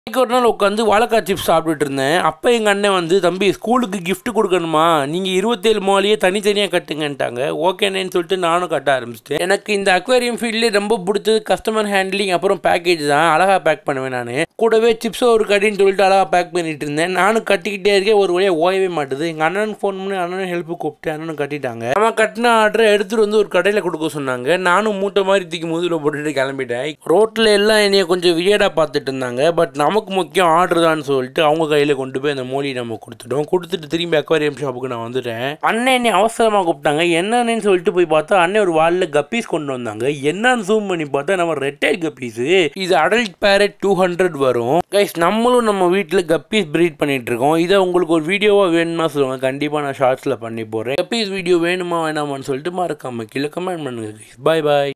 இன்னைக்கு ஒரு நாள் உட்காந்து வாழைக்காய் சிப்ஸ் சாப்பிட்டுட்டு இருந்தேன் அப்போ எங்கள் அண்ணன் வந்து தம்பி ஸ்கூலுக்கு gift கொடுக்கணுமா நீங்கள் இருபத்தேழு மாலையே தனித்தனியாக கட்டுங்கன்ட்டாங்க ஓகேனேன்னு சொல்லிட்டு நானும் கட்ட ஆரம்பிச்சிட்டேன் எனக்கு இந்த அக்வேரியம் ஃபீல்ட்லேயே ரொம்ப பிடிச்சது கஸ்டமர் ஹேண்ட்லிங் அப்புறம் பேக்கேஜ் தான் அழகாக பேக் பண்ணுவேன் நான் கூடவே சிப்ஸோ ஒரு கடின்னு சொல்லிட்டு அழகாக பேக் பண்ணிட்டு இருந்தேன் நானும் கட்டிக்கிட்டே இருக்கேன் ஒரு வழியாக ஓயவே மாட்டுது எங்கள் அண்ணனுக்கு ஃபோன் பண்ணி அண்ணனும் ஹெல்ப் கூப்பிட்டு அண்ணனும் கட்டிட்டாங்க அவன் கட்டின ஆர்டரை எடுத்துகிட்டு வந்து ஒரு கடையில் கொடுக்க சொன்னாங்க நானும் மூட்டை மாதிரி தூக்கி முதுகில் போட்டுட்டு கிளம்பிட்டேன் ரோட்டில் எல்லாம் என்னைய கொஞ்சம் வியடாக பார்த்துட்டு இருந்தாங்க பட் நமக்கு முக்கியம் ஆர்டர் தான் சொல்லிட்டு அவங்க கையில் கொண்டு போய் அந்த மூலி நம்ம கொடுத்துட்டோம் கொடுத்துட்டு திரும்பி அக்வாரியம் ஷாப்புக்கு நான் வந்துட்டேன் அண்ணன் என்னை அவசரமாக கூப்பிட்டாங்க என்னன்னு சொல்லிட்டு போய் பார்த்தா அண்ணன் ஒரு வாலில் கப்பீஸ் கொண்டு வந்தாங்க என்னன்னு ஜூம் பண்ணி பார்த்தா நம்ம ரெட்டைல் கப்பீஸ் இது அடல்ட் பேரட் டூ ஹண்ட்ரட் வரும் கைஸ் நம்மளும் நம்ம வீட்டில் கப்பீஸ் ப்ரீட் பண்ணிட்டு இருக்கோம் இதை உங்களுக்கு ஒரு வீடியோவாக வேணும்னா சொல்லுங்க கண்டிப்பாக நான் ஷார்ட்ஸில் பண்ணி போடுறேன் கப்பீஸ் வீடியோ வேணுமா வேணாமான்னு சொல்லிட்டு மறக்காம கீழே கமெண்ட் பண்ணுங்க பாய் பாய்